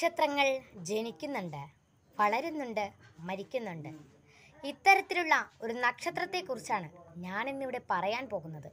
നക്ഷത്രങ്ങൾ ജനിക്കുന്നുണ്ട് വളരുന്നുണ്ട് മരിക്കുന്നുണ്ട് ഇത്തരത്തിലുള്ള ഒരു നക്ഷത്രത്തെക്കുറിച്ചാണ് ഞാനിന്നിവിടെ പറയാൻ പോകുന്നത്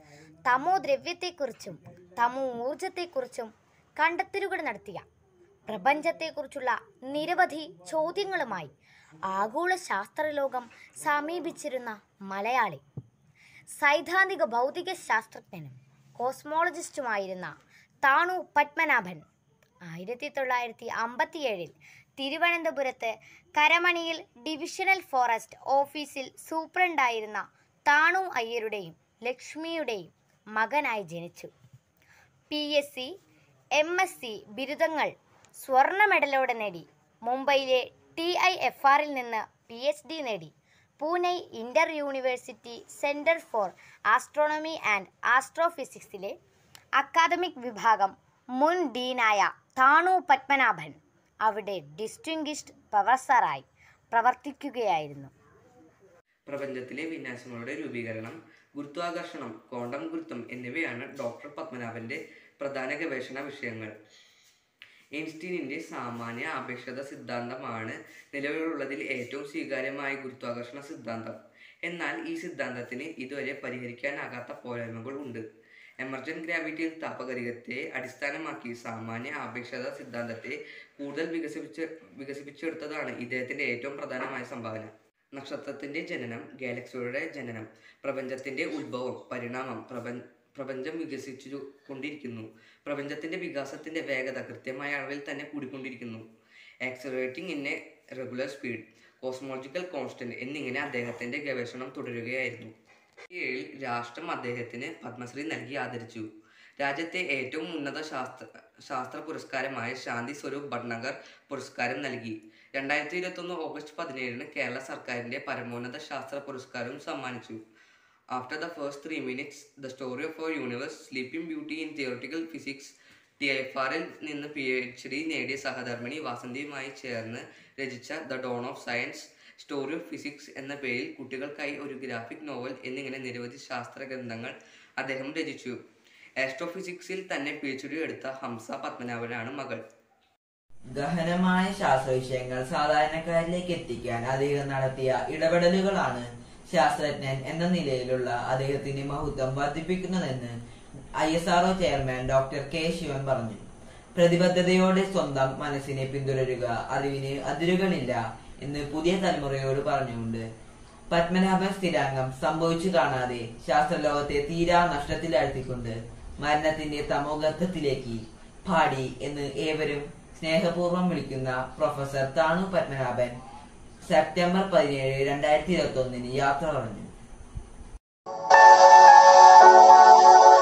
തമോ ദ്രവ്യത്തെക്കുറിച്ചും തമോ ഊർജത്തെക്കുറിച്ചും കണ്ടെത്തലുകൾ നടത്തിയ പ്രപഞ്ചത്തെക്കുറിച്ചുള്ള നിരവധി ചോദ്യങ്ങളുമായി ആഗോള ശാസ്ത്രലോകം സമീപിച്ചിരുന്ന മലയാളി സൈദ്ധാന്തിക ഭൗതിക ശാസ്ത്രജ്ഞനും കോസ്മോളജിസ്റ്റുമായിരുന്ന താണു പത്മനാഭൻ ആയിരത്തി തൊള്ളായിരത്തി അമ്പത്തിയേഴിൽ തിരുവനന്തപുരത്ത് കരമണിയിൽ ഡിവിഷണൽ ഫോറസ്റ്റ് ഓഫീസിൽ സൂപ്രണ്ടായിരുന്ന താണു അയ്യരുടെയും ലക്ഷ്മിയുടെയും മകനായി ജനിച്ചു P S C M S C ബിരുദങ്ങൾ സ്വർണ്ണ മെഡലോടെ നേടി മുംബൈയിലെ ടി ഐ എഫ് ആറിൽ നിന്ന് പി എച്ച് ഡി നേടി Pune inter university centre for astronomy and ആസ്ട്രോഫിസിക്സിലെ അക്കാദമിക് വിഭാഗം മുൻ ഡീനായ താണു പത്മനാഭൻ അവിടെ ഡിസ്റ്റിങ്വിഷ്ഡ് പ്രൊഫസറായി പ്രവർത്തിക്കുകയായിരുന്നു പ്രപഞ്ചത്തിലെ വിന്യാസങ്ങളുടെ രൂപീകരണം ഗുരുത്വാകർഷണം ക്വാണ്ടം ഗുരുത്വം എന്നിവയാണ് ഡോക്ടർ പത്മനാഭന്റെ പ്രധാന ഗവേഷണ വിഷയങ്ങൾ ഐൻസ്റ്റീനിന്റെ സാമാന്യ ആപേക്ഷികത സിദ്ധാന്തമാണ് നിലവിലുള്ളതിൽ ഏറ്റവും സ്വീകാര്യമായ ഗുരുത്വാകർഷണ സിദ്ധാന്തം എന്നാൽ ഈ സിദ്ധാന്തത്തിന് ഇതുവരെ പരിഹരിക്കാനാകാത്ത പോരായ്മകൾ ഉണ്ട് എമർജന്റ് ഗ്രാവിറ്റി താപകരികത്തെ അടിസ്ഥാനമാക്കി സാമാന്യ ആപേക്ഷികത സിദ്ധാന്തത്തെ കൂടുതൽ വികസിപ്പിച്ച് വികസിപ്പിച്ചെടുത്തതാണ് ഇദ്ദേഹത്തിന്റെ ഏറ്റവും പ്രധാനമായ സംഭാവന നക്ഷത്രത്തിന്റെ ജനനം ഗാലക്സിയുടെ ജനനം പ്രപഞ്ചത്തിന്റെ ഉത്ഭവം പരിണാമം പ്രപഞ്ച പ്രപഞ്ചം വികസിച്ചു കൊണ്ടിരിക്കുന്നു പ്രപഞ്ചത്തിന്റെ വികാസത്തിന്റെ വേഗത കൃത്യമായ അളവിൽ തന്നെ കൂടിക്കൊണ്ടിരിക്കുന്നു accelerating in a regular speed cosmological constant എന്നിങ്ങനെ അദ്ദേഹത്തിന്റെ ഗവേഷണം തുടരുകയായിരുന്നു ഏഴിൽ രാഷ്ട്രം അദ്ദേഹത്തിന് പത്മശ്രീ നൽകി ആദരിച്ചു രാജ്യത്തെ ഏറ്റവും ഉന്നത ശാസ്ത്ര ശാസ്ത്ര പുരസ്കാരമായ ശാന്തി സ്വരൂപ് ഭട്നഗർ പുരസ്കാരം നൽകി രണ്ടായിരത്തി ഇരുപത്തൊന്ന് ഓഗസ്റ്റ് പതിനേഴിന് കേരള സർക്കാരിന്റെ പരമോന്നത ശാസ്ത്ര പുരസ്കാരവും സമ്മാനിച്ചു after the first three minutes the story of our universe sleeping beauty in theoretical physics T F ആറിൽ നിന്ന് പി എച്ച് ഡി നേടിയ സഹധർമ്മിണി വാസന്തിയുമായി ചേർന്ന് രചിച്ച the dawn of science story of physics എന്ന പേരിൽ കുട്ടികൾക്കായി ഒരു ഗ്രാഫിക് നോവൽ എന്നിങ്ങനെ നിരവധി ശാസ്ത്ര ഗ്രന്ഥങ്ങൾ അദ്ദേഹം രചിച്ചു ആസ്ട്രോഫിസിക്സിൽ തന്നെ പി എച്ച് ഡി എടുത്ത ഹംസ പത്മനാഭനാണ് മകൾ ഗഹനമായ ശാസ്ത്രവിഷയങ്ങൾ സാധാരണക്കാരിലേക്ക് എത്തിക്കാൻ അദ്ദേഹം നടത്തിയ ഇടപെടലുകളാണ് ശാസ്ത്രജ്ഞൻ എന്ന നിലയിലുള്ള അദ്ദേഹത്തിന്റെ മഹത്വം വർദ്ധിപ്പിക്കുന്നതെന്ന് I S R O chairman doctor K Sivan പറഞ്ഞു പ്രതിബദ്ധതയോടെ സ്വന്തം മനസ്സിനെ പിന്തുടരുക അറിവിന് അതിരുകളില്ല എന്ന് പുതിയ തലമുറയോട് പറഞ്ഞുകൊണ്ട് പത്മനാഭൻ സ്ഥിരാംഗം സംഭവിച്ചു കാണാതെ ശാസ്ത്രലോകത്തെ തീരാ നഷ്ടത്തിലാഴ്ത്തിക്കൊണ്ട് മരണത്തിന്റെ തമോഗർത്തത്തിലേക്ക് പാടി എന്ന് ഏവരും സ്നേഹപൂർവ്വം വിളിക്കുന്ന പ്രൊഫസർ താണു പത്മനാഭൻ സെപ്റ്റംബർ പതിനേഴ് രണ്ടായിരത്തി ഇരുപത്തി ഒന്നിന് യാത്ര പറഞ്ഞു